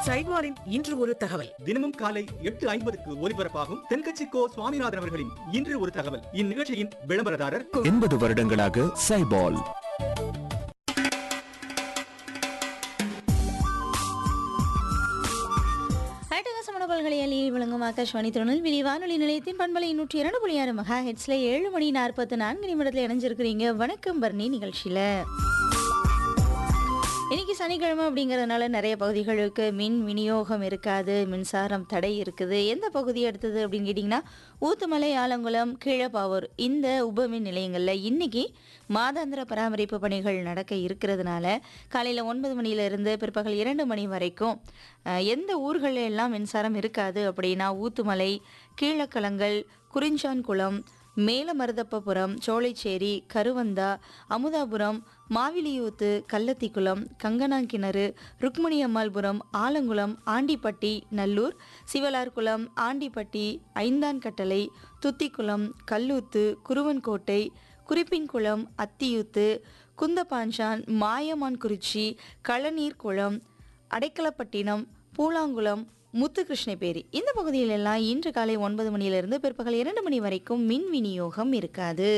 சைட்வாரின் இன்று ஒரு தகவல் தினமும் காலை எட்டு ஐம்பதுக்கு ஒலிபரப்பாகும் தென்கட்சி கோ சுவாமிநாதன் அவர்களின் இன்று ஒரு தகவல் இந்நிகழ்ச்சியின் விளம்பரதாரர் எண்பது வருடங்களாக சைபால் அட்டகாசமான பல்கலையில் விளங்கும் ஆகாஷ்வாணி திருநெல்வேலி வானொலி நிலையத்தின் பண்பலை நூற்றி இரண்டு புள்ளி ஆறு மெகா ஹெட்ஸ்ல ஏழு மணி நாற்பத்தி நான்கு நிமிடத்தில் இணைஞ்சிருக்கிறீங்க வணக்கம் பர்ணி நிகழ்ச்சியில இன்னைக்கு சனிக்கிழமை அப்படிங்கிறதுனால நிறைய பகுதிகளுக்கு மின் விநியோகம் இருக்காது மின்சாரம் தடை இருக்குது எந்த பகுதி எடுத்தது அப்படின்னு கேட்டிங்கன்னா ஊத்துமலை ஆலங்குளம் கீழப்பாவூர் இந்த உபமின் நிலையங்களில் இன்னைக்கு மாதாந்திர பராமரிப்பு பணிகள் நடக்க இருக்கிறதுனால காலையில் ஒன்பது மணியிலிருந்து பிற்பகல் இரண்டு மணி வரைக்கும் அஹ், எந்த ஊர்களில் எல்லாம் மின்சாரம் இருக்காது அப்படின்னா ஊத்துமலை கீழக்கலங்கள் குறிஞ்சான்குளம் மேலமருதப்பபுரம் சோலைச்சேரி கருவந்தா அமுதாபுரம் மாவிலியூத்து கள்ளத்திக்குளம் கங்கனாங்கிணறு ருக்மணி அம்மாள்புரம் ஆலங்குளம் ஆண்டிப்பட்டி நல்லூர் சிவலார்குளம் ஆண்டிப்பட்டி ஐந்தான்கட்டளை துத்திக்குளம் கல்லூத்து குருவன்கோட்டை குறிப்பின்குளம் அத்தியூத்து குந்தபாஞ்சான் மாயமான்குறிச்சி களநீர்குளம் அடைக்கலப்பட்டினம் பூலாங்குளம் முத்துகிருஷ்ணபேரி இந்த பகுதியிலெல்லாம் இன்று காலை ஒன்பது மணியிலிருந்து பிற்பகல் இரண்டு மணி வரைக்கும் மின் விநியோகம் இருக்காது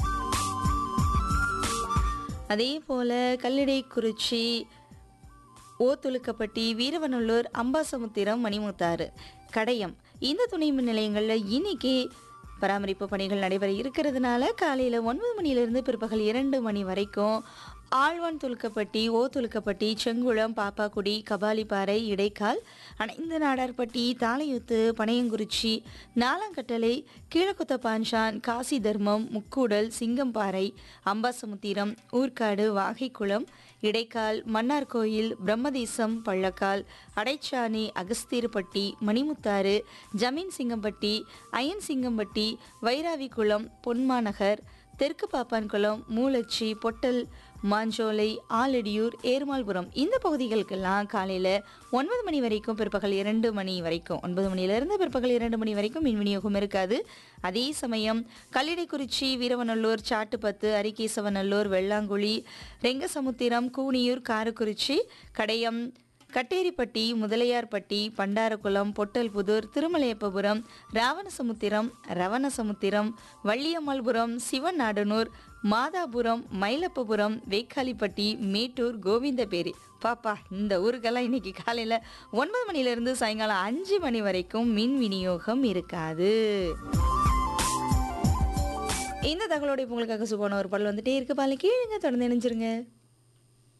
அதே போல கல்லிடைக்குறிச்சி ஓத்துலுக்கப்பட்டி வீரவநல்லூர் அம்பாசமுத்திரம் மணிமுத்தாறு கடையம் இந்த துணை மின் நிலையங்களில் இன்னைக்கு பராமரிப்பு பணிகள் நடைபெற இருக்கிறதுனால காலையில் ஒன்பது மணியிலிருந்து பிற்பகல் இரண்டு மணி வரைக்கும் ஆழ்வான் துலுக்கப்பட்டி ஓ துலுக்கப்பட்டி செங்குளம் பாப்பாக்குடி கபாலிப்பாறை இடைக்கால் அனைந்து நாடார்பட்டி தாளையுத்து பனையங்குறிச்சி நாலாங்கட்டளை கீழக்குத்தப்பாஞ்சான் காசி தர்மம் முக்கூடல் சிங்கம்பாறை அம்பாசமுத்திரம் ஊர்க்காடு வாகைக்குளம் இடைக்கால் மன்னார்கோயில் பிரம்மதேசம் பள்ளக்கால் அடைச்சாணி அகஸ்தீர்பட்டி மணிமுத்தாறு ஜமீன் சிங்கம்பட்டி அயன் சிங்கம்பட்டி வைராவிக்குளம் பொன்மாநகர் தெற்கு பாப்பான்குளம் மூலச்சி பொட்டல் மாஞ்சோலை ஆலடியூர் ஏர்மாள்புரம் இந்த பகுதிகளுக்கெல்லாம் காலையில் ஒன்பது மணி வரைக்கும் பிற்பகல் இரண்டு மணி வரைக்கும் ஒன்பது மணியிலிருந்து பிற்பகல் இரண்டு மணி வரைக்கும் மின் விநியோகம் இருக்காது அதே சமயம் கல்லிடைக்குறிச்சி வீரவநல்லூர் சாட்டுப்பத்து அரிகேசவநல்லூர் வெள்ளாங்குழி ரெங்கசமுத்திரம் கூனியூர் காரக்குறிச்சி கடையம் கட்டேரிப்பட்டி முதலியார்பட்டி பண்டாரகுளம் பொட்டல்புதூர் திருமலையப்பபுரம் ராவணசமுத்திரம் ரவணசமுத்திரம் வள்ளியம்மாள்புரம் சிவநாடனூர் மாதாபுரம் மயிலப்பபுரம் வேக்காலிப்பட்டி மேட்டூர் கோவிந்தபேரி பாப்பா இந்த ஊருக்கெல்லாம் இன்னைக்கு காலையில் ஒன்பது மணிலேருந்து சாயங்காலம் அஞ்சு மணி வரைக்கும் மின் விநியோகம் இருக்காது இந்த தகவலோட இப்போ உங்களுக்காக சுபான ஒரு பாடல் வந்துட்டே இருக்கு பாலி கீழுங்க தொடர்ந்து இணைஞ்சிருங்க